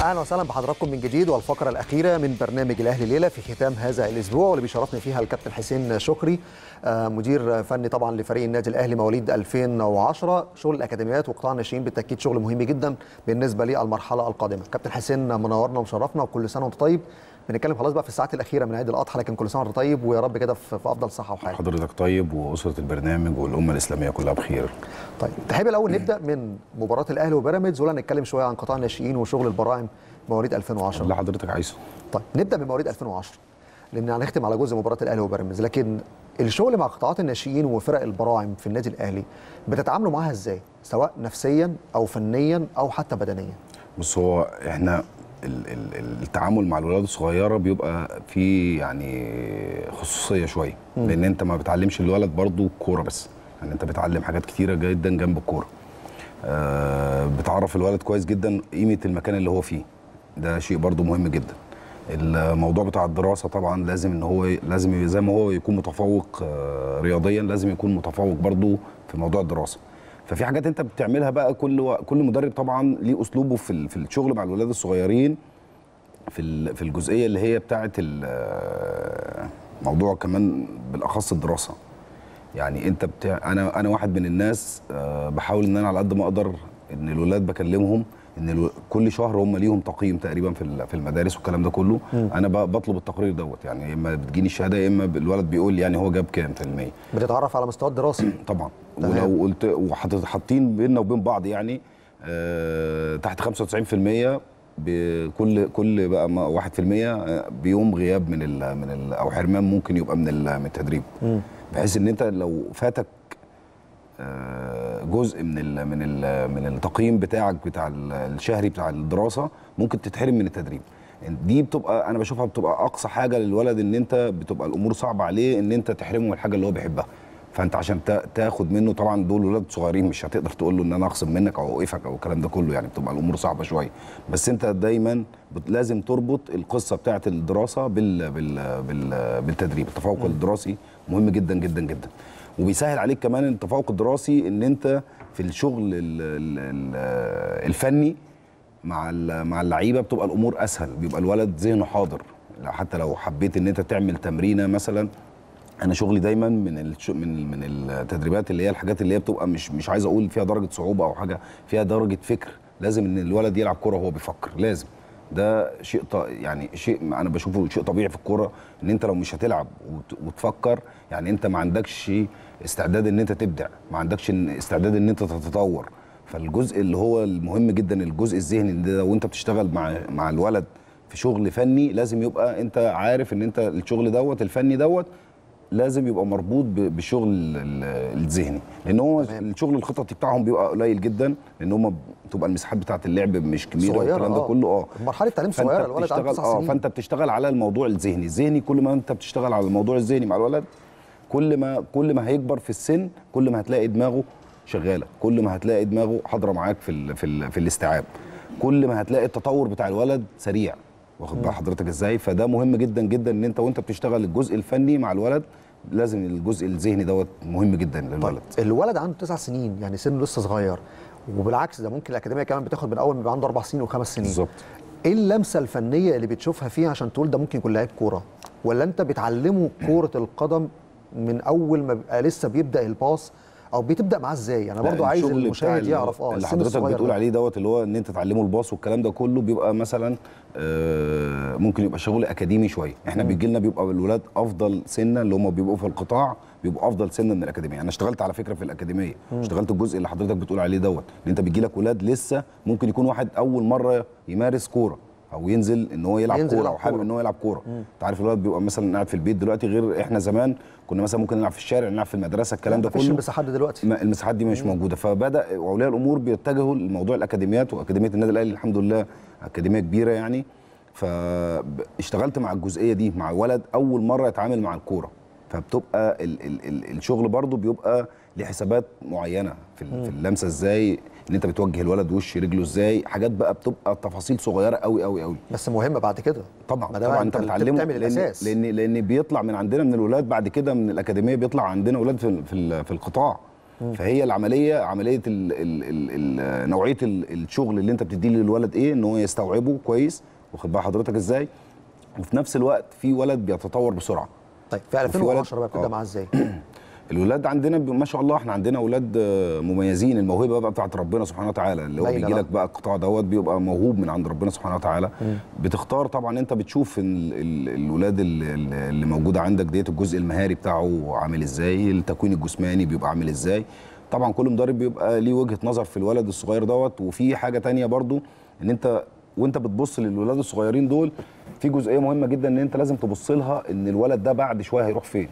اهلا وسهلا بحضراتكم من جديد والفقره الاخيره من برنامج الاهلي ليله في ختام هذا الاسبوع واللي بيشرفني فيها الكابتن حسين شكري آه، مدير فني طبعا لفريق النادي الاهلي مواليد 2010 شغل الاكاديميات وقطاع الناشئين بالتاكيد شغل مهم جدا بالنسبه للمرحله القادمه كابتن حسين منورنا ومشرفنا وكل سنه وانت طيب بنتكلم خلاص بقى في الساعات الاخيره من عيد الاضحى لكن كل سنه وانت طيب ويا رب كده في في افضل صحه وحال حضرتك طيب واسره البرنامج والامه الاسلاميه كلها بخير طيب تحب الاول نبدا من مباراه الاهلي وبيراميدز ولا نتكلم شويه عن قطاع الناشئين وشغل البراعم مواليد 2010 اللي حضرتك عايزه طيب نبدا من مواليد 2010 لان هنختم على جزء مباراه الاهلي وبيراميدز لكن الشغل مع قطاعات الناشئين وفرق البراعم في النادي الاهلي بتتعاملوا معاها ازاي سواء نفسيا او فنيا او حتى بدنيا بص هو احنا ال- ال- التعامل مع الولاد الصغيره بيبقى فيه يعني خصوصيه شويه لان انت ما بتعلمش الولد برضو كوره بس يعني انت بتعلم حاجات كتيره جدا جنب الكوره آه بتعرف الولد كويس جدا قيمه المكان اللي هو فيه ده شيء برضو مهم جدا الموضوع بتاع الدراسه طبعا لازم ان هو لازم زي ما هو يكون متفوق آه، رياضيا لازم يكون متفوق برضو في موضوع الدراسه ففي حاجات انت بتعملها بقى كل و... كل مدرب طبعا ليه اسلوبه في ال... في الشغل مع الولاد الصغيرين في ال... في الجزئيه اللي هي بتاعه ال- موضوع كمان بالاخص الدراسه يعني انت بتاع انا انا واحد من الناس آه، بحاول ان انا على قد ما اقدر ان الولاد بكلمهم ان الو... كل شهر هم ليهم تقييم تقريبا في ال- في المدارس والكلام ده كله انا ب... بطلب التقرير دوت يعني يا اما بتجيني الشهاده يا اما الولد بيقول لي يعني هو جاب كام في المية بتتعرف على مستوى الدراسي طبعا تمام. ولو قلت وحاطين بيننا وبين بعض يعني آه تحت 95% بكل كل بقى ما 1% آه، بيوم غياب من ال من ال او حرمان ممكن يبقى من ال- من التدريب بحيث ان انت لو فاتك آه، جزء من ال من ال من التقييم بتاعك بتاع ال- الشهري بتاع الدراسه ممكن تتحرم من التدريب دي بتبقى انا بشوفها بتبقى اقصى حاجه للولد ان انت بتبقى الامور صعبه عليه ان انت تحرمه من الحاجه اللي هو بيحبها فانت عشان تا- تاخد منه طبعا دول ولاد صغيرين مش هتقدر تقول له ان انا اخصم منك او اوقفك او الكلام ده كله يعني بتبقى الامور صعبه شويه بس انت دايما بت- لازم تربط القصه بتاعه الدراسه بال بال بال بالتدريب التفوق الدراسي مهم جدا جدا جدا وبيسهل عليك كمان التفوق الدراسي ان انت في الشغل ال ال ال الفني مع ال- مع اللعيبه بتبقى الامور اسهل بيبقى الولد ذهنه حاضر لو- حتى لو حبيت ان انت تعمل تمرينه مثلا انا شغلي دايما من الش... من من التدريبات اللي هي الحاجات اللي هي بتبقى مش مش عايز اقول فيها درجه صعوبه او حاجه فيها درجه فكر لازم ان الولد يلعب كوره وهو بيفكر لازم ده شيء ط... يعني شيء انا بشوفه شيء طبيعي في الكوره ان انت لو مش هتلعب وت... وتفكر يعني انت ما عندكش استعداد ان انت تبدع ما عندكش إن- استعداد ان انت تتطور فالجزء اللي هو المهم جدا الجزء الذهني ده لو انت بتشتغل مع مع الولد في شغل فني لازم يبقى انت عارف ان انت الشغل دوت الفني دوت لازم يبقى مربوط ب- بالشغل ال- ال- الذهني لان هو تمام. الشغل الخططي بتاعهم بيبقى قليل جدا لان هم بتبقى المساحات بتاعه اللعب مش كبيره صغيرة، والكلام ده آه. كله اه مرحله التعليم فانت صغيره الولد عنده بتشتغل تسع اه سنين فانت بتشتغل على الموضوع الذهني الذهني كل ما انت بتشتغل على الموضوع الذهني مع الولد كل ما كل ما هيكبر في السن كل ما هتلاقي دماغه شغاله كل ما هتلاقي دماغه حاضره معاك في ال في ال في الاستيعاب كل ما هتلاقي التطور بتاع الولد سريع واخد بال حضرتك ازاي فده مهم جدا جدا ان انت وانت بتشتغل الجزء الفني مع الولد لازم الجزء الذهني دوت مهم جدا طيب للولد الولد عنده تسع سنين يعني سنه لسه صغير وبالعكس ده ممكن الاكاديميه كمان بتاخد من اول ما يبقى عنده اربع سنين وخمس سنين بالظبط ايه اللمسه الفنيه اللي بتشوفها فيه عشان تقول ده ممكن يكون لعيب كوره ولا انت بتعلمه كوره القدم من اول ما بيبقى لسه بيبدا الباص او بتبدا معاه ازاي انا برضو لا، عايز الشغل بتاع المشاهد ال- يعرف اه اللي السن حضرتك الصغير بتقول ده. عليه دوت اللي هو ان انت تعلمه الباص والكلام ده كله بيبقى مثلا آه، ممكن يبقى شغل اكاديمي شويه احنا بيجي لنا بيبقى الولاد افضل سنه اللي هم بيبقوا في القطاع بيبقوا افضل سنه من الاكاديميه انا اشتغلت على فكره في الاكاديميه اشتغلت الجزء اللي حضرتك بتقول عليه دوت ان انت بيجي لك ولاد لسه ممكن يكون واحد اول مره يمارس كوره او ينزل ان هو يلعب ينزل كوره يلعب او حابب كورة. ان هو يلعب كوره انت عارف الولد بيبقى مثلا قاعد في البيت دلوقتي غير احنا زمان كنا مثلا ممكن نلعب في الشارع نلعب في المدرسه الكلام ده مفيش كله المساحات دي دلوقتي ما- المساحات دي مش موجوده فبدا اولياء الامور بيتجهوا لموضوع الاكاديميات واكاديميه النادي الاهلي الحمد لله اكاديميه كبيره يعني فاشتغلت مع الجزئيه دي مع ولد اول مره يتعامل مع الكوره فبتبقى ال ال ال الشغل برضو بيبقى ليه حسابات معينه في, ال- في اللمسه ازاي ان انت بتوجه الولد وش رجله ازاي حاجات بقى بتبقى تفاصيل صغيره قوي قوي قوي بس مهمه بعد كده طبعا ما ده طبعا انت انت اللي بتعلمه بتعمل لان الاساس لان لان بيطلع من عندنا من الولاد بعد كده من الاكاديميه بيطلع عندنا ولاد في في, ال- في القطاع فهي العمليه عمليه ال ال ال ال نوعيه ال الشغل اللي انت بتديه للولد ايه ان هو يستوعبه كويس واخد بال حضرتك ازاي وفي نفس الوقت في ولد بيتطور بسرعه طيب في وفي 2010 بقى ولد- بتبدا آه. معاه ازاي؟ الولاد عندنا ب- ما شاء الله احنا عندنا اولاد آه، مميزين الموهبه بقى بتاعت ربنا سبحانه وتعالى اللي هو باينة بيجي لك بقى. بقى القطاع دوت بيبقى موهوب من عند ربنا سبحانه وتعالى بتختار طبعا انت بتشوف ال ال الولاد اللي, اللي موجوده عندك ديت الجزء المهاري بتاعه عامل ازاي التكوين الجسماني بيبقى عامل ازاي طبعا كل مدرب بيبقى ليه وجهه نظر في الولد الصغير دوت وفي حاجه تانية برضو ان انت وانت بتبص للولاد الصغيرين دول في جزئيه مهمه جدا ان انت لازم تبص لها ان الولد ده بعد شويه هيروح فين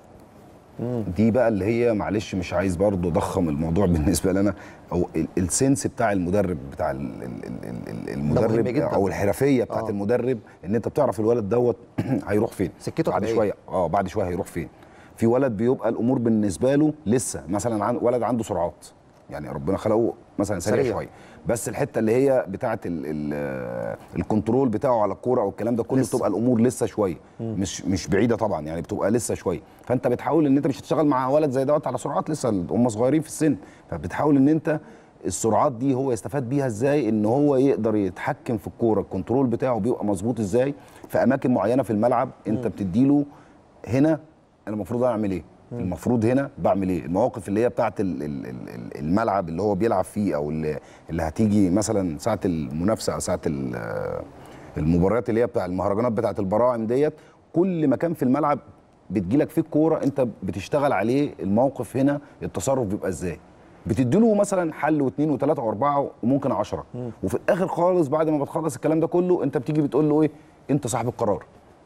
دي بقى اللي هي معلش مش عايز برضو اضخم الموضوع بالنسبه لنا او ال- السنس بتاع المدرب بتاع ال- ال- ال- ال- المدرب جدا. او الحرفيه بتاعت آه. المدرب ان انت بتعرف الولد دوت هيروح فين سكته بعد هتبقى شويه اه بعد شويه هيروح فين في ولد بيبقى الامور بالنسبه له لسه مثلا عن ولد عنده سرعات يعني ربنا خلقه مثلا سريع, سريع. شويه بس الحته اللي هي بتاعه ال ال الكنترول بتاعه على الكوره او الكلام ده كله لسه. بتبقى الامور لسه شويه مش مش بعيده طبعا يعني بتبقى لسه شويه فانت بتحاول ان انت مش هتشتغل مع ولد زي دوت على سرعات لسه هم صغيرين في السن فبتحاول ان انت السرعات دي هو يستفاد بيها ازاي ان هو يقدر يتحكم في الكوره الكنترول بتاعه بيبقى مظبوط ازاي في اماكن معينه في الملعب انت بتديله هنا انا المفروض اعمل ايه المفروض هنا بعمل ايه المواقف اللي هي بتاعه ال- ال- ال- ال- الملعب اللي هو بيلعب فيه او اللي, اللي هتيجي مثلا ساعه المنافسه او ساعه ال- المباريات اللي هي بتاع المهرجانات بتاعه البراعم ديت كل مكان في الملعب بتجيلك فيه الكوره انت بتشتغل عليه الموقف هنا التصرف بيبقى ازاي بتديله مثلا حل واثنين وثلاثه واربعه وممكن عشرة وفي الاخر خالص بعد ما بتخلص الكلام ده كله انت بتيجي بتقول له ايه انت صاحب القرار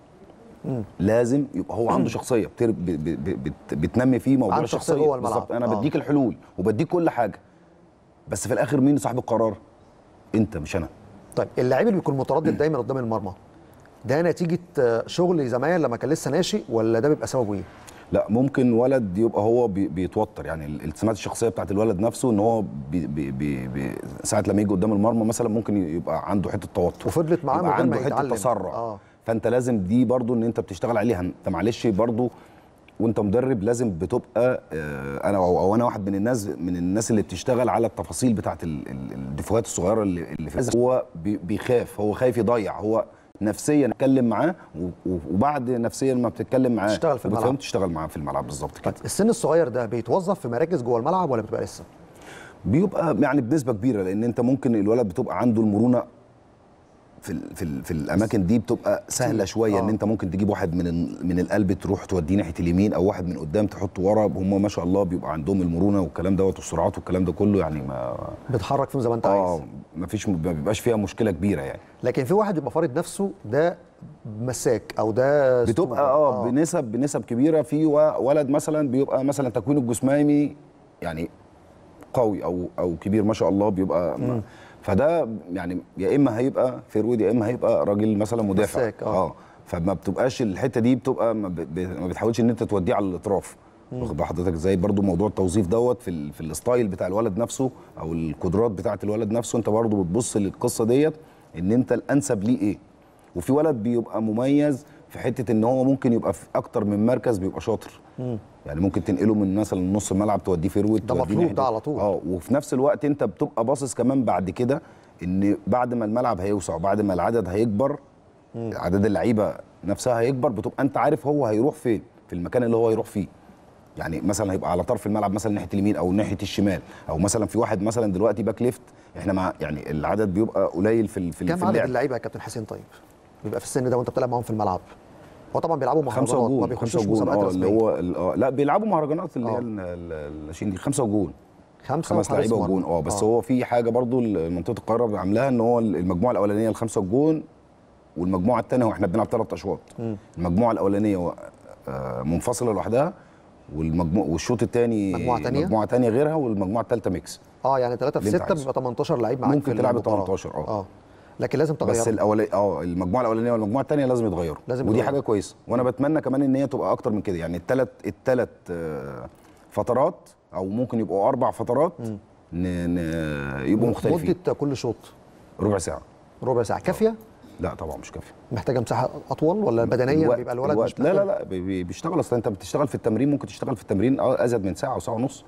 لازم يبقى هو عنده شخصيه بتر... ب... ب... ب... بت... بتنمي فيه موضوع عنده شخصية الشخصيه جوه الملعب. بالظبط انا آه. بديك الحلول وبديك كل حاجه بس في الاخر مين صاحب القرار انت مش انا طيب اللاعب اللي بيكون متردد دايما قدام المرمى ده نتيجه آه، شغل زمان لما كان لسه ناشئ ولا ده بيبقى سببه ايه؟ لا ممكن ولد يبقى هو بي بيتوتر يعني ال- السمات الشخصيه بتاعت الولد نفسه ان هو بي بي بي بي ساعه لما يجي قدام المرمى مثلا ممكن يبقى عنده حته توتر وفضلت معاه من يبقى غير ما عنده حته يتعلم. تسرع آه. فانت لازم دي برضو ان انت بتشتغل عليها انت معلش برضو وانت مدرب لازم بتبقى آه، انا او, أو انا واحد من الناس من الناس اللي بتشتغل على التفاصيل بتاعت ال- ال- الدفوهات الصغيره اللي, اللي في هو بي- بيخاف هو خايف يضيع هو نفسيا اتكلم معاه و- و- وبعد نفسيا ما بتتكلم معاه تشتغل في الملعب. وبتفهم تشتغل معاه في الملعب بالظبط كده طيب السن الصغير ده بيتوظف في مراكز جوه الملعب ولا بتبقى لسه؟ بيبقى يعني بنسبه كبيره لان انت ممكن الولد بتبقى عنده المرونه في ال في, ال في الاماكن دي بتبقى سهله شويه آه. ان انت ممكن تجيب واحد من ال- من القلب تروح توديه ناحيه اليمين او واحد من قدام تحطه ورا هم ما شاء الله بيبقى عندهم المرونه والكلام دوت والسرعات والكلام ده كله يعني ما بتحرك فيهم زي ما انت اه عايز ما فيش ما بيبقاش فيها مشكله كبيره يعني لكن في واحد بيبقى فارض نفسه ده مساك او ده بتبقى ستوبر. اه بنسب بنسب كبيره في و- ولد مثلا بيبقى مثلا تكوينه الجسماني يعني قوي او او كبير ما شاء الله بيبقى فده يعني يا اما هيبقى فيرود يا اما هيبقى راجل مثلا مدافع مساك، آه. اه فما بتبقاش الحته دي بتبقى ما, ب... ب- ما بتحاولش ان انت توديه على الاطراف واخد بال حضرتك ازاي برضو موضوع التوظيف دوت في ال... في الستايل بتاع الولد نفسه او القدرات بتاعه الولد نفسه انت برضو بتبص للقصه ديت ان انت الانسب ليه ايه وفي ولد بيبقى مميز في حته ان هو ممكن يبقى في اكتر من مركز بيبقى شاطر يعني ممكن تنقله من مثلا نص الملعب توديه فيرويد ده توديه مطلوب ناحية- ده على طول. اه وفي نفس الوقت انت بتبقى باصص كمان بعد كده ان بعد ما الملعب هيوسع وبعد ما العدد هيكبر عدد اللعيبه نفسها هيكبر بتبقى انت عارف هو هيروح فين في المكان اللي هو هيروح فيه يعني مثلا هيبقى على طرف الملعب مثلا ناحيه اليمين او ناحيه الشمال او مثلا في واحد مثلا دلوقتي باك ليفت احنا مع يعني العدد بيبقى قليل في ال- في, ال- كم في عدد اللعب اللعيبه يا كابتن حسين طيب؟ بيبقى في السن ده وانت بتلعب معاهم في الملعب هو طبعا بيلعبوا خمسة مهرجانات ما وجون خمسة بيخشوش وجون مسابقات اه اللي رسميه هو ال- اه لا بيلعبوا مهرجانات اللي هي آه. ال- ال- الناشئين دي خمسة وجون خمسه خمس وحارس لعيبه مرمى. وجون اه بس هو في حاجه برضو منطقه القاهره عاملاها ان هو المجموعه الاولانيه الخمسه وجون والمجموعه الثانيه واحنا بنلعب ثلاث اشواط المجموعه الاولانيه آه، منفصله لوحدها والمجموع والشوط الثاني مجموعة تانية؟ مجموعه ثانيه غيرها والمجموعه الثالثه ميكس اه يعني 3 في اللي انت 6 عايزه. بيبقى 18 لعيب معاك ممكن في تلعب المباراة. 18 اه. اه لكن لازم بس تغير الاولانيه اه المجموعه الاولانيه والمجموعه الثانيه لازم يتغيروا لازم ودي يتغيروا. حاجه كويسه وانا بتمنى كمان ان هي تبقى اكتر من كده يعني الثلاث الثلاث فترات او ممكن يبقوا اربع فترات ن... ن... يبقوا مختلفين مده كل شوط ربع ساعه ربع ساعه كافيه لا طبعا مش كافيه محتاجه مساحه اطول ولا بدنيا الوقت- بيبقى الولد الوقت- مش لا لا محتاج؟ لا بي- بي- بيشتغل اصل انت بتشتغل في التمرين ممكن تشتغل في التمرين اه ازيد من ساعه او ساعه ونص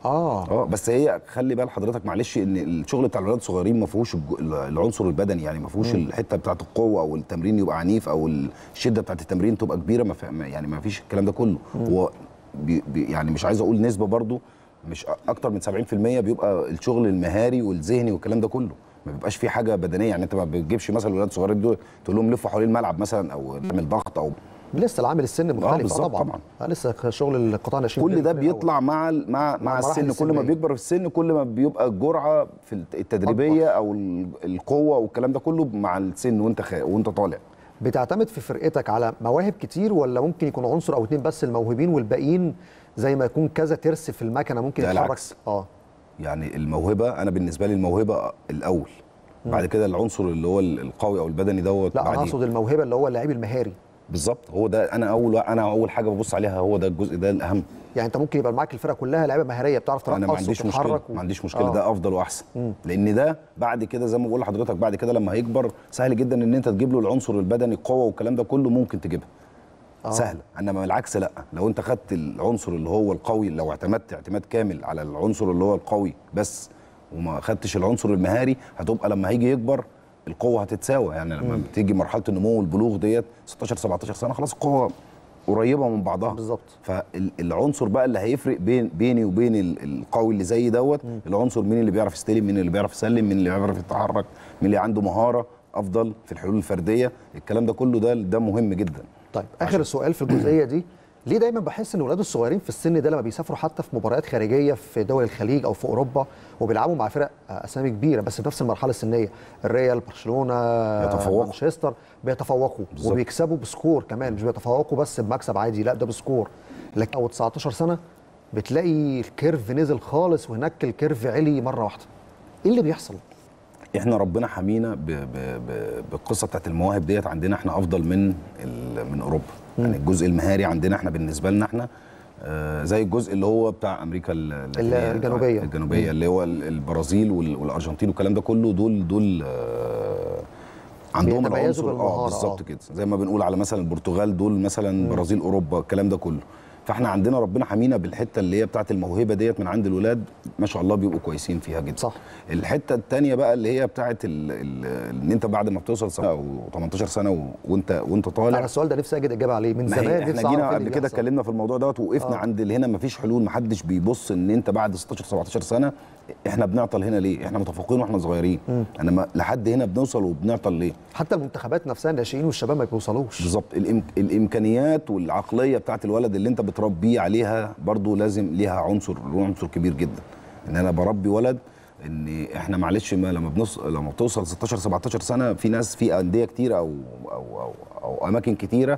اه اه بس هي خلي بال حضرتك معلش ان الشغل بتاع الولاد الصغيرين ما فيهوش الج- العنصر البدني يعني ما فيهوش الحته بتاعه القوه او التمرين يبقى عنيف او الشده بتاعه التمرين تبقى كبيره ما في ما- يعني ما فيش الكلام ده كله هو بي بي يعني مش عايز اقول نسبه برضو مش أ- اكتر من 70% بيبقى الشغل المهاري والذهني والكلام ده كله ما بيبقاش في حاجه بدنيه يعني انت ما بتجيبش مثلا الولاد الصغيرين دول تقول لهم لفوا حوالين الملعب مثلا او تعمل ضغط او لسه العامل السن مختلف بالظبط طبعا طبعا. آه لسه شغل القطاع الناشئين كل ده في الأول. بيطلع مع ال- مع مع مراحل السن كل ما السنية. بيكبر في السن كل ما بيبقى الجرعه في الت- التدريبيه او ال- القوه والكلام ده كله مع السن وانت خ... وانت طالع بتعتمد في فرقتك على مواهب كتير ولا ممكن يكون عنصر او اتنين بس الموهوبين والباقيين زي ما يكون كذا ترس في المكنه ممكن لا، يتحرك العكس. اه يعني الموهبه انا بالنسبه لي الموهبه الاول بعد كده العنصر اللي هو ال- القوي او البدني دوت لا انا بعديه. اقصد الموهبه اللي هو اللاعب المهاري بالظبط هو ده انا اول انا اول حاجه ببص عليها هو ده الجزء ده الاهم يعني انت ممكن يبقى معاك الفرقه كلها لعيبه مهاريه بتعرف ترقص انا ما عنديش مشكله وتتحرك و- ما عنديش مشكله آه. ده افضل واحسن لان ده بعد كده زي ما بقول لحضرتك بعد كده لما هيكبر سهل جدا ان انت تجيب له العنصر البدني القوه والكلام ده كله ممكن تجيبها آه. سهله انما العكس لا لو انت خدت العنصر اللي هو القوي لو اعتمدت اعتماد كامل على العنصر اللي هو القوي بس وما خدتش العنصر المهاري هتبقى لما هيجي يكبر القوه هتتساوى يعني لما بتيجي مرحله النمو والبلوغ ديت 16 17 سنه خلاص القوه قريبه من بعضها بالظبط. فالعنصر بقى اللي هيفرق بين بيني وبين ال- القوي اللي زي دوت العنصر مين اللي بيعرف يستلم مين اللي بيعرف يسلم مين اللي بيعرف يتحرك مين اللي عنده مهاره افضل في الحلول الفرديه الكلام ده كله ده ده مهم جدا طيب اخر سؤال في الجزئيه دي ليه دايما بحس ان الاولاد الصغيرين في السن ده لما بيسافروا حتى في مباريات خارجيه في دول الخليج او في اوروبا وبيلعبوا مع فرق آه، اسامي كبيره بس في نفس المرحله السنيه الريال برشلونه يتفوقوا. مانشستر بيتفوقوا بالظبط. وبيكسبوا بسكور كمان مش بيتفوقوا بس بمكسب عادي لا ده بسكور لكن او 19 سنه بتلاقي الكيرف نزل خالص وهناك الكيرف علي مره واحده ايه اللي بيحصل احنا ربنا حمينا ب- ب- ب- بالقصه بتاعت المواهب ديت عندنا احنا افضل من ال- من اوروبا يعني الجزء المهاري عندنا احنا بالنسبه لنا احنا آه، زي الجزء اللي هو بتاع امريكا ال- اللاتينية، الجنوبية. الجنوبيه اللي هو ال- البرازيل وال- والارجنتين والكلام ده كله دول دول آه، عندهم بيتميزوا العنصر بالمهارة، اه بالظبط آه. كده زي ما بنقول على مثلا البرتغال دول مثلا برازيل اوروبا الكلام ده كله فاحنا عندنا ربنا حمينا بالحته اللي هي بتاعت الموهبه ديت من عند الولاد ما شاء الله بيبقوا كويسين فيها جدا صح. الحته الثانيه بقى اللي هي بتاعت ال- ال- ان انت بعد ما بتوصل سنه او 18 سنه و- وانت وانت انا طالع السؤال ده نفسي اجد اجابه عليه من ما هي زمان احنا نفسي جينا أعرف إيه قبل اللي كده بيحصل. اتكلمنا في الموضوع دوت وقفنا آه. عند اللي هنا مفيش حلول محدش بيبص ان انت بعد 16 17 سنه احنا بنعطل هنا ليه احنا متفوقين واحنا صغيرين انما لحد هنا بنوصل وبنعطل ليه حتى المنتخبات نفسها الناشئين والشباب ما بيوصلوش بالظبط الإم... الامكانيات والعقليه بتاعت الولد اللي انت بتربيه عليها برضو لازم ليها عنصر له عنصر كبير جدا ان انا بربي ولد ان احنا معلش ما لما بنص... لما بتوصل 16 17 سنه في ناس في انديه كتيره او او او, أو اماكن كتيره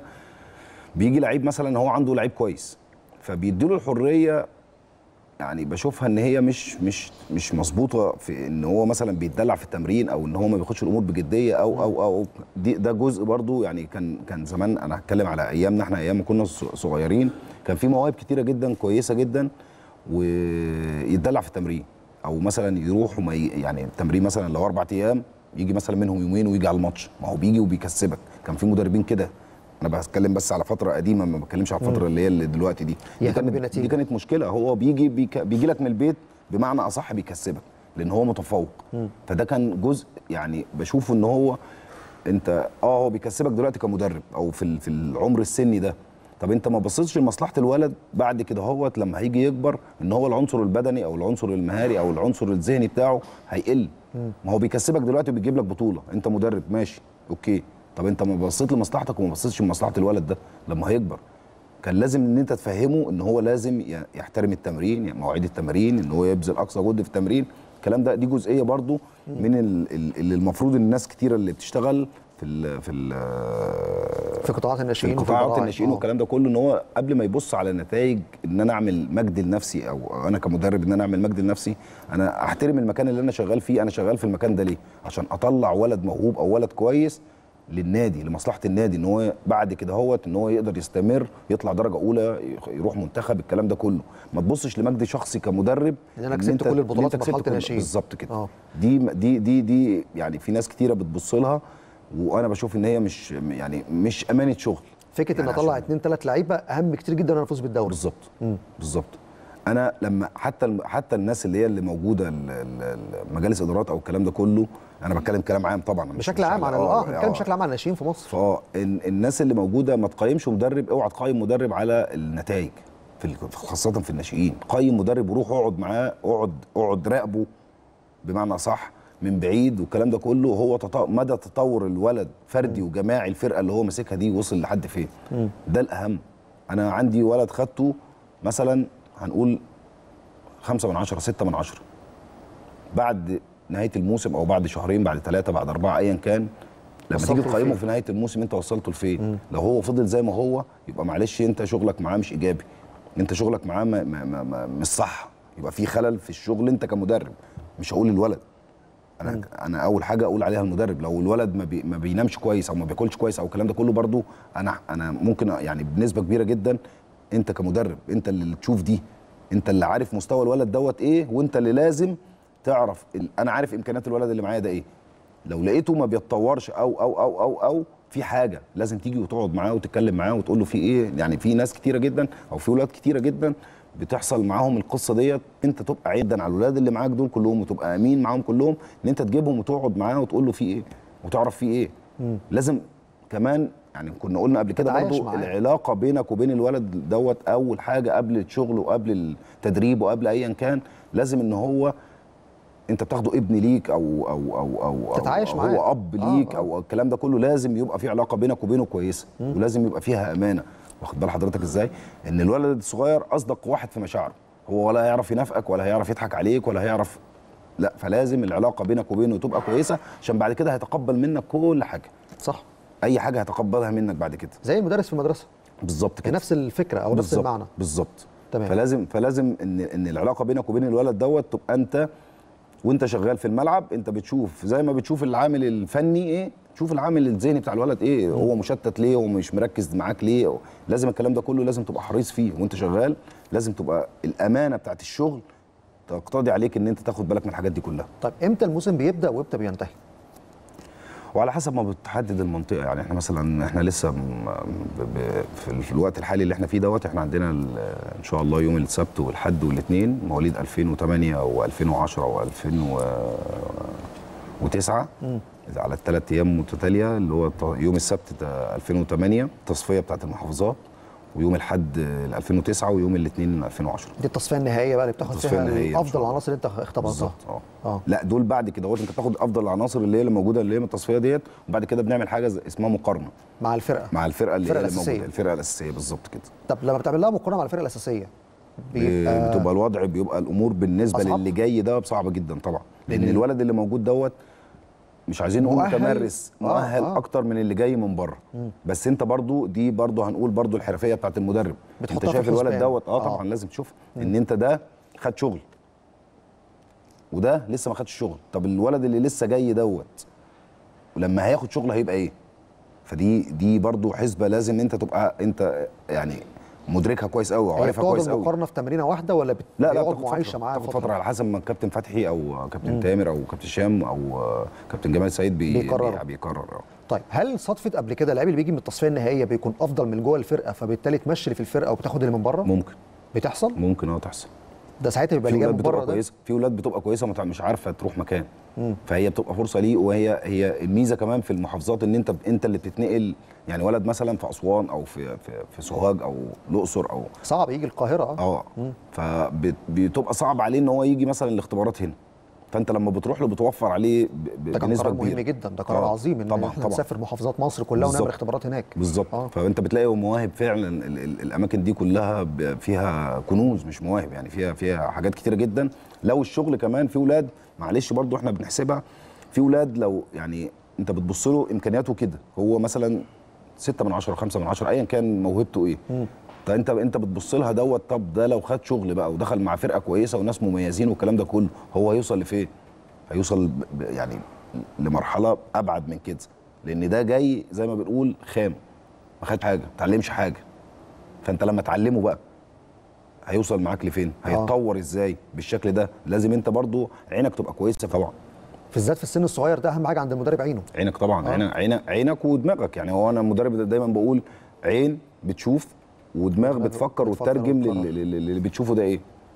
بيجي لعيب مثلا هو عنده لعيب كويس فبيديله الحريه يعني بشوفها ان هي مش مش مش مظبوطه في ان هو مثلا بيتدلع في التمرين او ان هو ما بياخدش الامور بجديه او او او دي ده جزء برضو يعني كان كان زمان انا هتكلم على ايامنا احنا ايام ما كنا ص- صغيرين كان في مواهب كتيره جدا كويسه جدا ويتدلع في التمرين او مثلا يروح وما ي- يعني التمرين مثلا لو اربع ايام يجي مثلا منهم يومين ويجي على الماتش ما هو بيجي وبيكسبك كان في مدربين كده انا بتكلم بس على فتره قديمه ما بتكلمش على الفتره اللي هي اللي دلوقتي دي دي يهتم كانت, بالنتيجة. دي كانت مشكله هو بيجي بيك بيجي لك من البيت بمعنى اصح بيكسبك لان هو متفوق فده كان جزء يعني بشوفه ان هو انت اه هو بيكسبك دلوقتي كمدرب او في ال- في العمر السني ده طب انت ما بصيتش لمصلحه الولد بعد كده هوت لما هيجي يكبر ان هو العنصر البدني او العنصر المهاري او العنصر الذهني بتاعه هيقل ما هو بيكسبك دلوقتي وبيجيب لك بطوله انت مدرب ماشي اوكي طب انت ما بصيت لمصلحتك وما بصيتش لمصلحه الولد ده لما هيكبر كان لازم ان انت تفهمه ان هو لازم ي- يحترم التمرين يعني مواعيد التمرين ان هو يبذل اقصى جهد في التمرين الكلام ده دي جزئيه برضو من ال- ال- اللي المفروض الناس كتيره اللي بتشتغل في ال في ال في قطاعات في الناشئين وفي القطاعات البراعم. الناشئين آه. والكلام ده كله ان هو قبل ما يبص على نتائج ان انا اعمل مجد لنفسي او انا كمدرب ان انا اعمل مجد لنفسي انا احترم المكان اللي انا شغال فيه انا شغال في المكان ده ليه عشان اطلع ولد موهوب او ولد كويس للنادي لمصلحه النادي ان هو بعد كده هوت ان هو يقدر يستمر يطلع درجه اولى يخ- يروح منتخب الكلام ده كله ما تبصش لمجد شخصي كمدرب إن أنا إن كسبت أنت- كل إن البطولات أنت في مرحلة كسبت كل- الناشئين. بالظبط كده آه. دي دي دي دي يعني في ناس كتيره بتبص لها وانا بشوف ان هي مش يعني مش امانه شغل فكره ان يعني اطلع عشان- اثنين ثلاث لعيبه اهم كتير جدا من الفوز بالدوري بالظبط بالظبط انا لما حتى الم- حتى الناس اللي هي اللي موجوده ال- ال- ال- مجالس ادارات او الكلام ده كله انا بتكلم كلام عام طبعا مش- بشكل مش عام على- عن اه بنتكلم بشكل عام عن الناشئين في مصر فاه ال- الناس اللي موجوده ما تقيمش مدرب اوعى تقيم مدرب على النتائج في ال- خاصه في الناشئين قيم مدرب وروح اقعد معاه اقعد اقعد راقبه بمعنى صح من بعيد والكلام ده كله هو تط... مدى تطور الولد فردي وجماعي الفرقه اللي هو ماسكها دي وصل لحد فين ده الاهم انا عندي ولد خدته مثلا هنقول خمسة من عشرة ستة من عشرة بعد نهاية الموسم أو بعد شهرين بعد ثلاثة بعد أربعة أيا كان لما وصلته تيجي تقيمه لفين؟ في نهاية الموسم أنت وصلته لفين لو هو فضل زي ما هو يبقى معلش أنت شغلك معاه مش إيجابي أنت شغلك معاه ما ما ما ما مش صح يبقى في خلل في الشغل أنت كمدرب مش هقول الولد انا انا اول حاجه اقول عليها المدرب لو الولد ما, بي ما بينامش كويس او ما بياكلش كويس او الكلام ده كله برضو انا انا ممكن يعني بنسبه كبيره جدا انت كمدرب انت اللي تشوف دي انت اللي عارف مستوى الولد دوت ايه وانت اللي لازم تعرف ال- انا عارف امكانيات الولد اللي معايا ده ايه لو لقيته ما بيتطورش او او او او او في حاجه لازم تيجي وتقعد معاه وتتكلم معاه وتقول له في ايه يعني في ناس كتيره جدا او في ولاد كتيره جدا بتحصل معاهم القصه ديت انت تبقى عيدا على الولاد اللي معاك دول كلهم وتبقى امين معاهم كلهم ان انت تجيبهم وتقعد معاه وتقول له في ايه وتعرف في ايه لازم كمان يعني كنا قلنا قبل كده تتعايش برضو معاه. العلاقه بينك وبين الولد دوت اول حاجه قبل الشغل وقبل التدريب وقبل ايا كان لازم ان هو انت بتاخده ابن ليك او او او او, أو تتعايش أو معاه. هو اب آه، ليك آه. او الكلام ده كله لازم يبقى في علاقه بينك وبينه كويسه ولازم يبقى فيها امانه واخد بال حضرتك ازاي ان الولد الصغير اصدق واحد في مشاعره هو ولا هيعرف ينافقك ولا هيعرف يضحك عليك ولا هيعرف لا فلازم العلاقه بينك وبينه تبقى كويسه عشان بعد كده هيتقبل منك كل حاجه صح اي حاجه هيتقبلها منك بعد كده زي المدرس في المدرسه بالظبط كده نفس الفكره او نفس بالظبط المعنى بالظبط تمام. فلازم فلازم ان ان العلاقه بينك وبين الولد دوت تبقى انت وانت شغال في الملعب انت بتشوف زي ما بتشوف العامل الفني ايه تشوف العامل الذهني بتاع الولد ايه هو مشتت ليه هو مش مركز معاك ليه لازم الكلام ده كله لازم تبقى حريص فيه وانت شغال لازم تبقى الامانه بتاعت الشغل تقتضي عليك ان انت تاخد بالك من الحاجات دي كلها طيب امتى الموسم بيبدا وامتى بينتهي وعلى حسب ما بتحدد المنطقه يعني احنا مثلا احنا لسه م- ب- ب- في في الوقت الحالي اللي احنا فيه دوت احنا عندنا ال- ان شاء الله يوم السبت والحد والاثنين مواليد 2008 و2010 و2009 على الثلاث ايام متتاليه اللي هو ط- يوم السبت ده 2008 التصفيه بتاعت المحافظات ويوم الحد ال 2009 ويوم الاثنين 2010 دي التصفيه النهائيه بقى اللي بتاخد التصفية فيها النهائية إن افضل شاء الله. العناصر اللي انت اختبرتها بالظبط اه اه لا دول بعد كده انت بتاخد افضل العناصر اللي هي اللي موجوده اللي هي من التصفيه ديت وبعد كده بنعمل حاجه زي- اسمها مقارنه مع الفرقه مع الفرقه اللي الفرقة هي اللي الأساسية. موجوده الفرقه الاساسيه بالظبط كده طب لما بتعمل لها مقارنه مع الفرقه الاساسيه بيبقى بتبقى الوضع بيبقى الامور بالنسبه أصعب؟ للي جاي ده صعبه جدا طبعا لان لأن- الولد اللي موجود دوت مش عايزين نقول مؤهل؟ متمرس آه، مؤهل آه. اكتر من اللي جاي من بره بس انت برضو دي برضو هنقول برضو الحرفيه بتاعت المدرب بتحطها انت في شايف الولد الحسبان. دوت اه طبعا آه. لازم تشوف ان انت ده خد شغل وده لسه ما خدش شغل طب الولد اللي لسه جاي دوت ولما هياخد شغل هيبقى ايه فدي دي برضو حسبه لازم انت تبقى انت يعني مدركها كويس قوي هي وعارفها بتقعد كويس قوي المقارنه في تمرينه واحده ولا بت... لا لا بيقعد بتاخد معايشه فترة معاها بتاخد فترة على حسب ما كابتن فتحي او كابتن تامر او كابتن هشام او كابتن جمال سعيد بي بيقرروا. بي- بيقرر اه طيب هل صدفه قبل كده اللعيب اللي بيجي من التصفيه النهائيه بيكون افضل من جوه الفرقه فبالتالي تمشي اللي في الفرقه وبتاخد اللي من بره ممكن بتحصل ممكن اه تحصل ده ساعتها بيبقى في اللي جاي ولاد من بره بتبقى ده كويسه في ولاد بتبقى كويسه متع- مش عارفه تروح مكان فهي بتبقى فرصه ليه وهي هي الميزه كمان في المحافظات ان انت انت اللي بتتنقل يعني ولد مثلا في اسوان او في في, في سوهاج او الاقصر او صعب يجي القاهره اه اه فبتبقى صعب عليه ان هو يجي مثلا الاختبارات هنا فانت لما بتروح له بتوفر عليه ب- ب- ده كان بنسبه قرار كبيره مهم جدا ده قرار آه، عظيم ان طبعا احنا طبعا نسافر محافظات مصر كلها ونعمل بالظبط. اختبارات هناك بالظبط آه. آه. فانت بتلاقي مواهب فعلا ال ال الاماكن دي كلها ب- فيها كنوز مش مواهب يعني فيها فيها حاجات كتيره جدا لو الشغل كمان في ولاد معلش برضو احنا بنحسبها في ولاد لو يعني انت بتبص له امكانياته كده هو مثلا 6 من 10 5 من 10 ايا كان موهبته ايه فانت انت بتبص لها دوت طب ده لو خد شغل بقى ودخل مع فرقه كويسه وناس مميزين والكلام ده كله هو هيوصل لفين؟ هيوصل ب- ب- يعني لمرحله ابعد من كده لان ده جاي زي ما بنقول خام ما خدش حاجه ما اتعلمش حاجه فانت لما تعلمه بقى هيوصل معاك لفين هيتطور ازاي بالشكل ده لازم انت برضو عينك تبقى كويسه طبعا بالذات في السن الصغير ده اهم حاجه عند المدرب عينه عينك طبعا آه. آه. عينك عينك عينك ودماغك يعني هو انا المدرب ده دايما بقول عين بتشوف ودماغ دماغ بتفكر بتفكر وتترجم وتقرر. لل- لل- للي بتشوفه ده ايه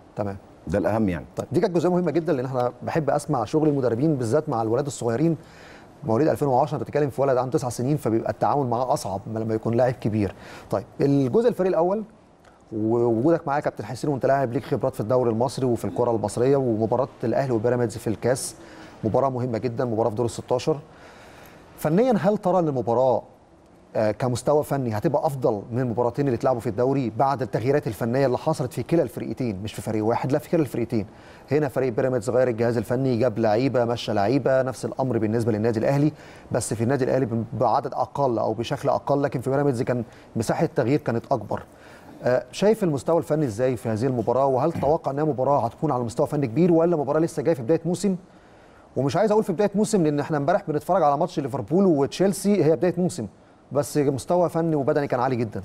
تمام ده الاهم يعني طيب دي كانت جزئيه مهمه جدا لان احنا بحب اسمع شغل المدربين بالذات مع الولاد الصغيرين مواليد 2010 انت بتتكلم في ولد عنده تسع سنين فبيبقى التعامل معاه اصعب من لما يكون لاعب كبير. طيب الجزء الفريق الاول ووجودك معايا كابتن حسين وانت لاعب ليك خبرات في الدوري المصري وفي الكره المصريه ومباراه الاهلي وبيراميدز في الكاس مباراه مهمه جدا مباراه في دور ال 16 فنيا هل ترى ان المباراه آه، كمستوى فني هتبقى افضل من المباراتين اللي اتلعبوا في الدوري بعد التغييرات الفنيه اللي حصلت في كلا الفريقين مش في فريق واحد لا في كلا الفريقين هنا فريق بيراميدز غير الجهاز الفني جاب لعيبه مشى لعيبه نفس الامر بالنسبه للنادي الاهلي بس في النادي الاهلي بعدد اقل او بشكل اقل لكن في بيراميدز كان مساحه التغيير كانت اكبر آه، شايف المستوى الفني ازاي في هذه المباراه وهل تتوقع انها مباراه هتكون على مستوى فني كبير ولا مباراه لسه جايه في بدايه موسم ومش عايز اقول في بدايه موسم لان احنا امبارح بنتفرج على ماتش ليفربول وتشيلسي هي بدايه موسم بس مستوى فني وبدني كان عالي جدا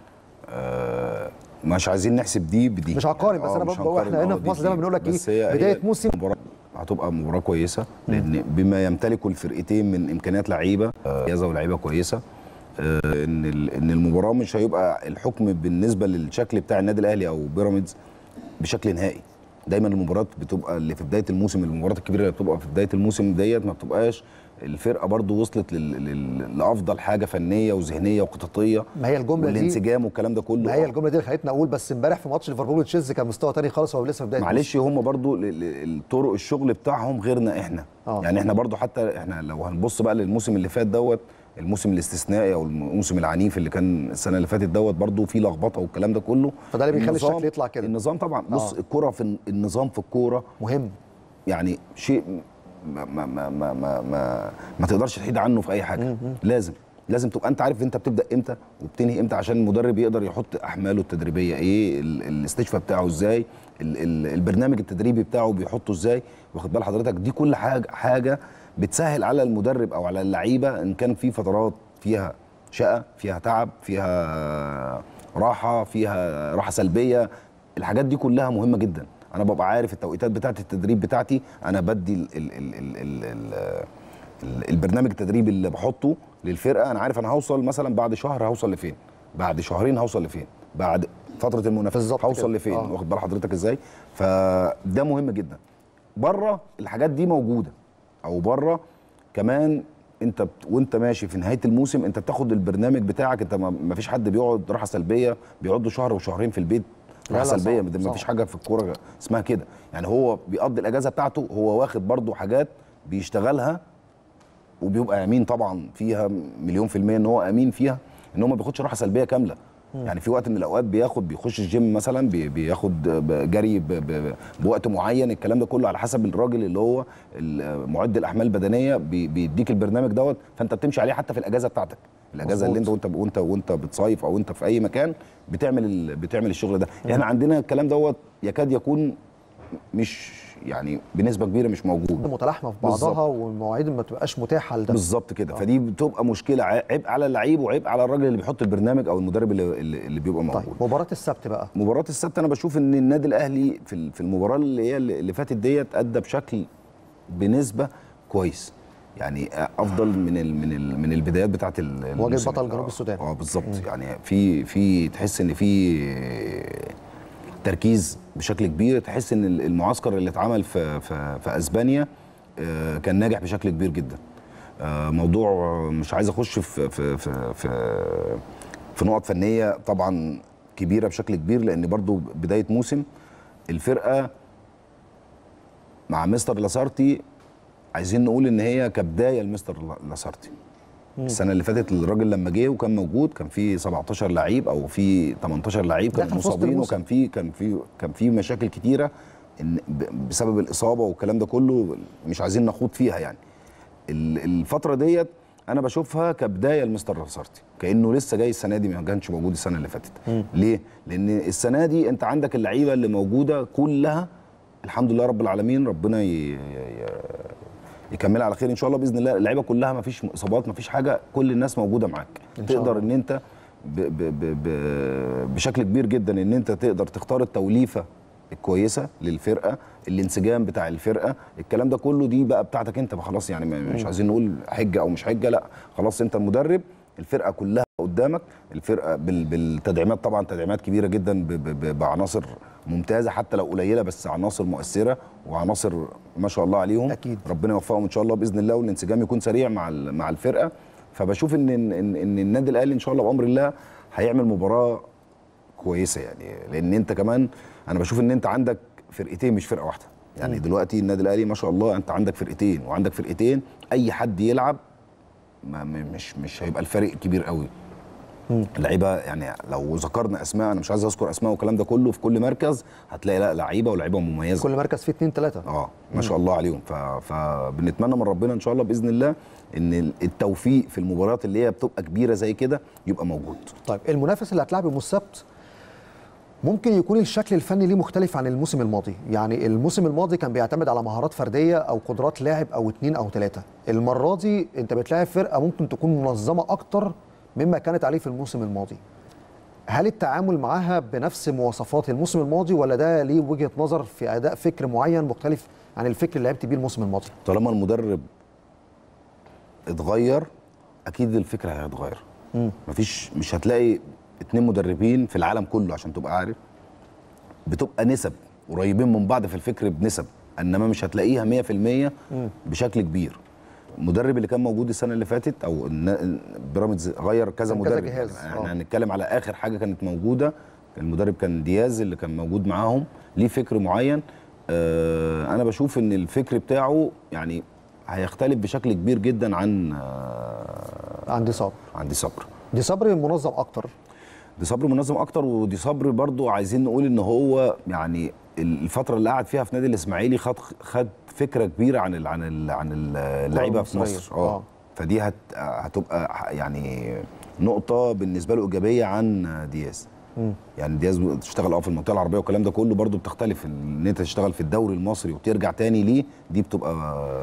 آه مش عايزين نحسب دي بدي مش هقارن، بس آه، أنا مش بقول هنقارن، إحنا هنا آه، في دي مصر زي ما بدي. بنقول لك إيه، بس هي- بداية هي موسم. مباراة هتبقى مباراة كويسة لأن بما يمتلكه الفرقتين من إمكانيات لعيبة جاهزة ولاعيبة كويسة آه، إن ال- إن المباراة مش هيبقى الحكم بالنسبة للشكل بتاع النادي الأهلي أو بيراميدز بشكل نهائي دايما المباريات بتبقى اللي في بدايه الموسم المباريات الكبيره اللي بتبقى في بدايه الموسم ديت ما بتبقاش الفرقه برضو وصلت لل... لل... لافضل حاجه فنيه وذهنيه وخططيه ما هي الجمله دي والانسجام والكلام ده كله ما هي الجمله دي اللي خلتني اقول بس امبارح في ماتش ليفربول وتشيلسي كان مستوى تاني خالص وهو لسه في بدايه معلش هم برضو ل- ل- الطرق الشغل بتاعهم غيرنا احنا آه. يعني احنا برضو حتى احنا لو هنبص بقى للموسم اللي فات دوت الموسم الاستثنائي او الموسم العنيف اللي كان السنه اللي فاتت دوت برضو فيه لخبطه والكلام ده كله فده اللي بيخلي النظام- الشكل يطلع كده. النظام طبعا بص آه. الكره في النظام في الكوره مهم يعني شيء ما ما ما ما ما, ما, ما تقدرش تحيد عنه في اي حاجه لازم لازم تبقى انت عارف انت بتبدا امتى وبتنهي امتى عشان المدرب يقدر يحط احماله التدريبيه ايه ال- الاستشفاء بتاعه ازاي ال- ال- البرنامج التدريبي بتاعه بيحطه ازاي واخد بال حضرتك دي كل حاجه حاجه بتسهل على المدرب او على اللعيبه ان كان في فترات فيها شقه فيها تعب فيها راحه فيها راحه سلبيه الحاجات دي كلها مهمه جدا انا ببقى عارف التوقيتات بتاعه التدريب بتاعتي انا بدي ال ال ال ال ال ال ال البرنامج التدريبي اللي بحطه للفرقه انا عارف انا هوصل مثلا بعد شهر هوصل لفين بعد شهرين هوصل لفين بعد فتره المنافسه بالظبط هوصل كده. لفين آه. واخد بال حضرتك ازاي فده مهم جدا بره الحاجات دي موجوده او بره كمان انت بت... وانت ماشي في نهايه الموسم انت بتاخد البرنامج بتاعك انت ما ما فيش حد بيقعد راحه سلبيه بيقعدوا شهر وشهرين في البيت لا، راحه لا، سلبيه صعب، ده ما صعب. فيش حاجه في الكوره اسمها كده يعني هو بيقضي الاجازه بتاعته هو واخد برضو حاجات بيشتغلها وبيبقى امين طبعا فيها مليون في الميه ان هو امين فيها ان هو ما بياخدش راحه سلبيه كامله يعني في وقت من الاوقات بياخد بيخش الجيم مثلا بي- بياخد ب- جري ب- ب- بوقت معين الكلام ده كله على حسب الراجل اللي هو ال- معد الاحمال البدنيه بي- بيديك البرنامج دوت فانت بتمشي عليه حتى في الاجازه بتاعتك الاجازه اللي انت مظبوط. وانت وانت وانت بتصيف او انت في اي مكان بتعمل ال- بتعمل الشغل ده احنا عندنا الكلام دوت يكاد يكون مش يعني بنسبه كبيره مش موجود متلاحمه في بالظبط. بعضها والمواعيد ما تبقاش متاحه لده بالظبط كده فدي بتبقى مشكله ع- عبء على اللعيب وعبء على الراجل اللي بيحط البرنامج او المدرب اللي, اللي اللي بيبقى موجود طيب مباراه السبت بقى مباراه السبت انا بشوف ان النادي الاهلي في ال- في المباراه اللي هي اللي اللي فاتت ديت ادى بشكل بنسبه كويس يعني افضل من ال من ال من البدايات بتاعت ال- مواجهة الموسم. بطل جنوب آه، السودان. اه بالظبط يعني في في تحس ان في تركيز بشكل كبير تحس ان المعسكر اللي اتعمل في في, في اسبانيا آه، كان ناجح بشكل كبير جدا آه، موضوع مش عايز اخش في في في في, في نقط فنيه طبعا كبيره بشكل كبير لان برضو بدايه موسم الفرقه مع مستر لاسارتي عايزين نقول ان هي كبدايه لمستر لاسارتي السنه اللي فاتت الراجل لما جه وكان موجود كان في 17 لعيب او في 18 لعيب ده كانوا كان في وسط مصابين الموسم. وكان في كان في كان في مشاكل كتيره ان ب- بسبب الاصابه والكلام ده كله مش عايزين نخوض فيها يعني ال- الفتره ديت انا بشوفها كبدايه لمستر لاسارتي كانه لسه جاي السنه دي ما كانش موجود السنه اللي فاتت ليه لان السنه دي انت عندك اللعيبه اللي موجوده كلها الحمد لله رب العالمين ربنا ي... ي... يكملها على خير ان شاء الله باذن الله اللعيبه كلها ما فيش اصابات ما فيش حاجه كل الناس موجوده معاك إن شاء تقدر الله. ان انت ب ب ب ب بشكل كبير جدا ان انت تقدر تختار التوليفه الكويسه للفرقه الانسجام بتاع الفرقه الكلام ده كله دي بقى بتاعتك انت خلاص يعني ما- مش عايزين نقول حجه او مش حجه لا خلاص انت المدرب الفرقه كلها قدامك الفرقه بال- بالتدعيمات طبعا تدعيمات كبيره جدا ب- ب- ب- بعناصر ممتازه حتى لو قليله بس عناصر مؤثره وعناصر ما شاء الله عليهم أكيد. ربنا يوفقهم ان شاء الله باذن الله والانسجام يكون سريع مع ال- مع الفرقه فبشوف ان ان ان إن النادي الاهلي ان شاء الله بامر الله هيعمل مباراه كويسه يعني لان انت كمان انا بشوف ان انت عندك فرقتين مش فرقه واحده يعني دلوقتي النادي الاهلي ما شاء الله انت عندك فرقتين وعندك فرقتين اي حد يلعب ما م- مش مش هيبقى الفرق كبير قوي اللعيبه يعني لو ذكرنا اسماء انا مش عايز اذكر اسماء والكلام ده كله في كل مركز هتلاقي لا لعيبه ولاعيبه مميزه كل مركز فيه اثنين ثلاثه اه ما شاء الله عليهم ف... فبنتمنى من ربنا ان شاء الله باذن الله ان التوفيق في المباريات اللي هي بتبقى كبيره زي كده يبقى موجود طيب المنافس اللي هتلعب يوم السبت ممكن يكون الشكل الفني ليه مختلف عن الموسم الماضي يعني الموسم الماضي كان بيعتمد على مهارات فرديه او قدرات لاعب او اتنين او ثلاثه المره دي انت بتلاعب فرقه ممكن تكون منظمه اكتر مما كانت عليه في الموسم الماضي هل التعامل معاها بنفس مواصفات الموسم الماضي ولا ده ليه وجهه نظر في اداء فكر معين مختلف عن الفكر اللي لعبت بيه الموسم الماضي طالما المدرب اتغير اكيد الفكره هيتغير مفيش مش هتلاقي اتنين مدربين في العالم كله عشان تبقى عارف بتبقى نسب قريبين من بعض في الفكر بنسب انما مش هتلاقيها 100% بشكل كبير المدرب اللي كان موجود السنه اللي فاتت او النا- بيراميدز غير كذا كان كذا مدرب جهاز، يعني آه. احنا هنتكلم على اخر حاجه كانت موجوده المدرب كان دياز اللي كان موجود معاهم ليه فكر معين آه انا بشوف ان الفكر بتاعه يعني هيختلف بشكل كبير جدا عن آه عندي صبر عن دي صبر دي صبر منظم اكتر دي صبر منظم اكتر ودي صبر برضو عايزين نقول ان هو يعني الفتره اللي قعد فيها في نادي الاسماعيلي خد خد فكره كبيره عن ال عن ال عن اللعيبه في المصرية. مصر آه. اه فدي هت هتبقى ح- يعني نقطه بالنسبه له ايجابيه عن دياز يعني دياز تشتغل اه في المنطقه العربيه والكلام ده كله برضو بتختلف ان انت تشتغل في الدوري المصري وترجع تاني ليه دي بتبقى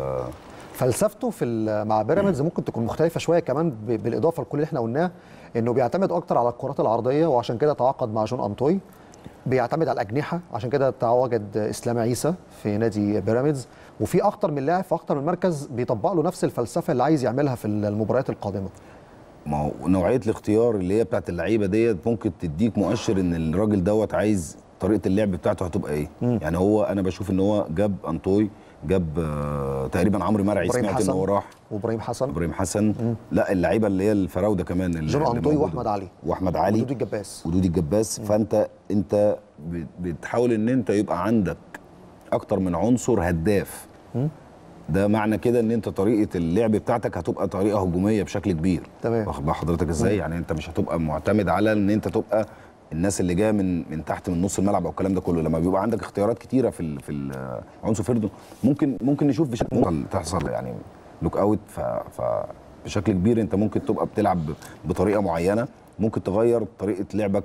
فلسفته في ال- مع بيراميدز ممكن تكون مختلفه شويه كمان ب- بالاضافه لكل اللي احنا قلناه انه بيعتمد اكتر على الكرات العرضيه وعشان كده تعاقد مع جون انطوي بيعتمد على الاجنحه عشان كده تواجد اسلام عيسى في نادي بيراميدز وفي اكتر من لاعب في اكتر من مركز بيطبق له نفس الفلسفه اللي عايز يعملها في المباريات القادمه ما هو نوعيه الاختيار اللي هي بتاعت اللعيبه ديت ممكن تديك مؤشر ان الراجل دوت عايز طريقه اللعب بتاعته هتبقى ايه يعني هو انا بشوف ان هو جاب انطوي جاب آه تقريبا عمرو مرعي ابراهيم سمعت ان هو حسن راح وابراهيم حسن ابراهيم حسن لا اللعيبه اللي هي الفراوده كمان اللي جون اللي انطوي موجودة. واحمد علي واحمد علي ودودي الجباس ودودي الجباس فانت انت بت- بتحاول ان انت يبقى عندك اكتر من عنصر هداف ده معنى كده ان انت طريقه اللعب بتاعتك هتبقى طريقه هجوميه بشكل كبير تمام. واخد بال حضرتك ازاي يعني انت مش هتبقى معتمد على ان انت تبقى الناس اللي جايه من من تحت من نص الملعب او الكلام ده كله لما بيبقى عندك اختيارات كتيره في ال في ال- عنصر فردي ممكن ممكن نشوف بشكل ممكن تحصل يعني لوك اوت ف, ف بشكل كبير انت ممكن تبقى بتلعب بطريقه معينه ممكن تغير طريقه لعبك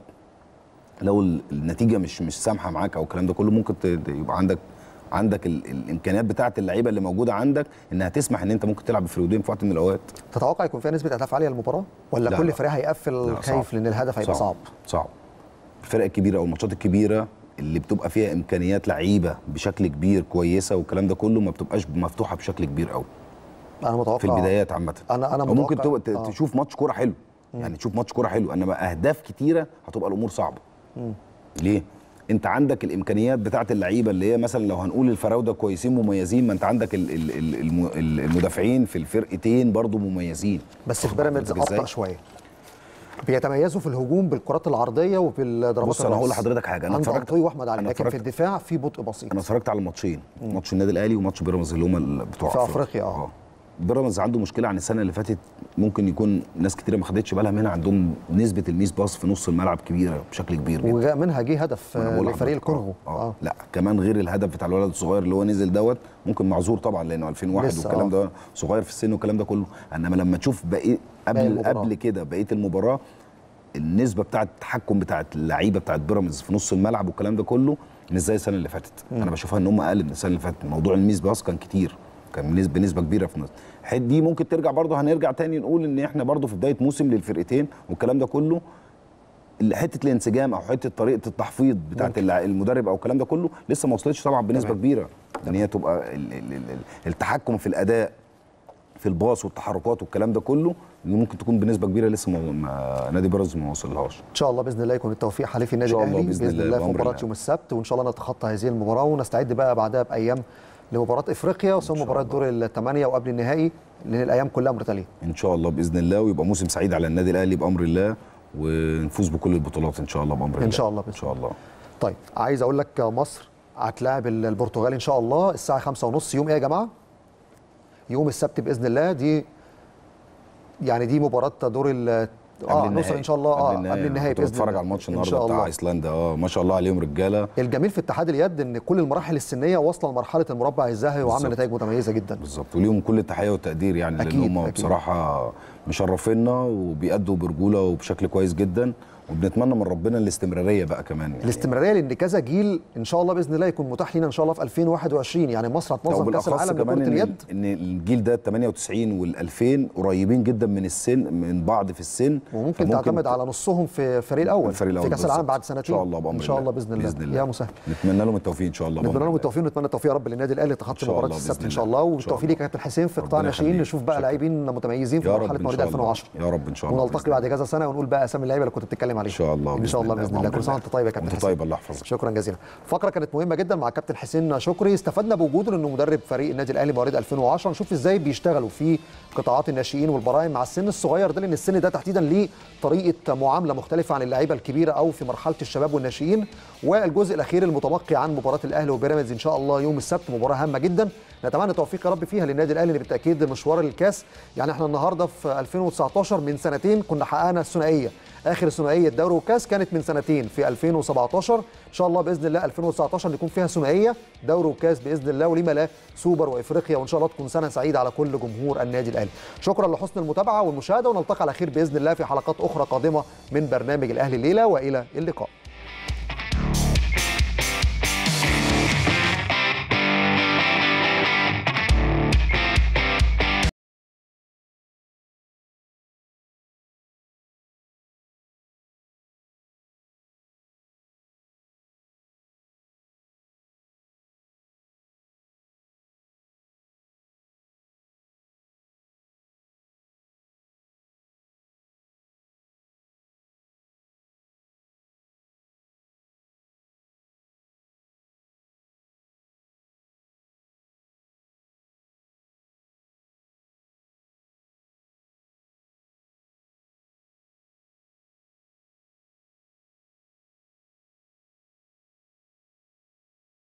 لو ال- النتيجه مش مش سامحه معاك او الكلام ده كله ممكن ت- ت- يبقى عندك عندك ال- الامكانيات بتاعه اللعيبه اللي موجوده عندك انها تسمح ان انت ممكن تلعب بفرودين في وقت من الاوقات تتوقع يكون فيها نسبه اهداف عاليه للمباراه ولا لا، كل لا. فريق هيقفل لا، خايف صعب. لان الهدف هيبقى صعب صعب الفرق الكبيره او الماتشات الكبيره اللي بتبقى فيها امكانيات لعيبه بشكل كبير كويسه والكلام ده كله ما بتبقاش مفتوحه بشكل كبير قوي انا متوقع في البدايات عامه انا انا أو ممكن متوقع- تبقى ت- آه. تشوف ماتش كوره حلو يعني تشوف ماتش كوره حلو انما اهداف كتيره هتبقى الامور صعبه ليه انت عندك الامكانيات بتاعه اللعيبه اللي هي مثلا لو هنقول الفراوده كويسين مميزين ما انت عندك ال- ال- ال- الم- ال- المدافعين في الفرقتين برضو مميزين بس في واخد بيراميدز بالك إزاي؟ ابطا شويه بيتميزوا في الهجوم بالكرات العرضيه وبالضربات بص أنا هقول لحضرتك حاجة، أنا عند اتفرجت- انطوي واحمد علي أنا لكن في اتفرجت- الدفاع في بطء بسيط انا اتفرجت على الماتشين ماتش النادي الاهلي وماتش بيراميدز اللي هم ال- بتوع في أفريقيا، آه. بيراميدز عنده مشكله عن السنه اللي فاتت ممكن يكون ناس كتيره ما خدتش بالها منها عندهم نسبه الميس باص في نص الملعب كبيره بشكل كبير جدا وجاء منها جه هدف أنا آه، بقول لفريق لحضرتك، الكونغو آه. آه. لا كمان غير الهدف بتاع الولد الصغير اللي هو نزل دوت ممكن معذور طبعا لانه 2001 لسه، والكلام آه. ده صغير في السن والكلام ده كله انما لما تشوف بقيه باقي قبل المباراة. قبل كده بقيه المباراه النسبه بتاعه التحكم بتاعه اللعيبه بتاعه بيراميدز في نص الملعب والكلام ده كله مش زي السنه اللي فاتت انا بشوفها ان هم اقل من السنه اللي فاتت موضوع الميس باص كان كتير كان بنسبه بنسبه كبيره في النص الحته دي ممكن ترجع برضه هنرجع تاني نقول ان احنا برضه في بدايه موسم للفرقتين والكلام ده كله اللي حته الانسجام او حته طريقه التحفيظ بتاعت الع- المدرب او الكلام ده كله لسه ما وصلتش طبعا بنسبه تمام. كبيره ان هي تبقى ال ال ال ال التحكم في الاداء في الباص والتحركات والكلام ده كله اللي ممكن تكون بنسبه كبيره لسه ما ما نادي بيراميدز ما وصلهاش ان شاء الله باذن الله يكون التوفيق حليف النادي إن شاء الله الاهلي بإذن الله، الله في بأمر مباراه الله. يوم السبت وان شاء الله نتخطى هذه المباراه ونستعد بقى بعدها بايام لمباراه افريقيا وثم شاء مباراه دور الثمانيه وقبل النهائي لان الايام كلها متتاليه ان شاء الله باذن الله ويبقى موسم سعيد على النادي الاهلي بامر الله ونفوز بكل البطولات ان شاء الله بامر الله إن شاء الله بإذن ان شاء الله طيب عايز اقول لك مصر هتلاعب البرتغال ان شاء الله الساعه 5:30 يوم ايه يا جماعه يوم السبت باذن الله دي يعني دي مباراه دور ال اه قبل نوصل ان شاء الله اه قبل النهائي كنت باذن بتفرج الله. على الماتش ان النهارده شاء بتاع الله ايسلندا اه ما شاء الله عليهم رجاله الجميل في اتحاد اليد ان كل المراحل السنيه واصله لمرحله المربع الذهبي وعامله بالظبط. نتائج متميزه جدا بالظبط وليهم كل التحيه والتقدير يعني أكيد، لان هم أكيد. بصراحه مشرفينا وبيأدوا برجوله وبشكل كويس جدا وبنتمنى من ربنا الاستمراريه بقى كمان يعني الاستمراريه لان كذا جيل ان شاء الله باذن الله يكون متاح لنا ان شاء الله في 2021 يعني مصر هتنظم كاس وبالاخص العالم كمان لكره إن, اليد ان الجيل ده 98 وال 2000 قريبين جدا من السن من بعض في السن وممكن فممكن تعتمد على نصهم في الفريق الاول الفريق الأول في كاس العالم بالظبط. بعد سنتين ان شاء الله بامر ان شاء الله باذن الله, باذن الله يا مسهل نتمنى لهم التوفيق ان شاء الله بأمر نتمنى لهم الله. التوفيق ونتمنى التوفيق يا رب للنادي الاهلي تخطي إن شاء مباراه الله السبت بإذن ان شاء الله. الله إن شاء والتوفيق الله. ليك يا كابتن حسين في قطاع ربنا الناشئين يخليك. نشوف بقى شكراً. لاعبين متميزين في يا مرحله رب ان مواليد شاء الله 2010 يا رب ان شاء الله ونلتقي بعد كذا سنه ونقول بقى اسامي اللعيبه اللي كنت بتتكلم عليها ان شاء الله ان شاء الله باذن الله بأمر كل سنه وانت طيب يا كابتن وانت حسين طيب الله يحفظك شكرا جزيلا فقره كانت مهمه جدا مع كابتن حسين شكري استفدنا بوجوده لانه مدرب فريق النادي الاهلي مواليد 2010 نشوف ازاي بيشتغلوا في قطاعات الناشئين والبراعم مع السن الصغير ده لان السن ده تحديدا ليه طريقه معامله مختلفه عن اللعيبه الكبيره او في مرحله الشباب والناشئين والجزء الاخير المتبقي عن مباراه الاهلي وبيراميدز ان شاء الله يوم السبت مباراه هامه جدا نتمنى التوفيق يا رب فيها للنادي الاهلي اللي بالتاكيد مشوار الكاس يعني احنا النهارده في 2019 من سنتين كنا حققنا الثنائيه اخر ثنائيه دوري والكاس كانت من سنتين في 2017 ان شاء الله باذن الله 2019 يكون فيها ثنائيه دوري وكاس باذن الله ولما لا سوبر وافريقيا وان شاء الله تكون سنه سعيده على كل جمهور النادي الاهلي شكرا لحسن المتابعه والمشاهده ونلتقي على خير باذن الله في حلقات اخرى قادمه من برنامج الاهلي الليله والى اللقاء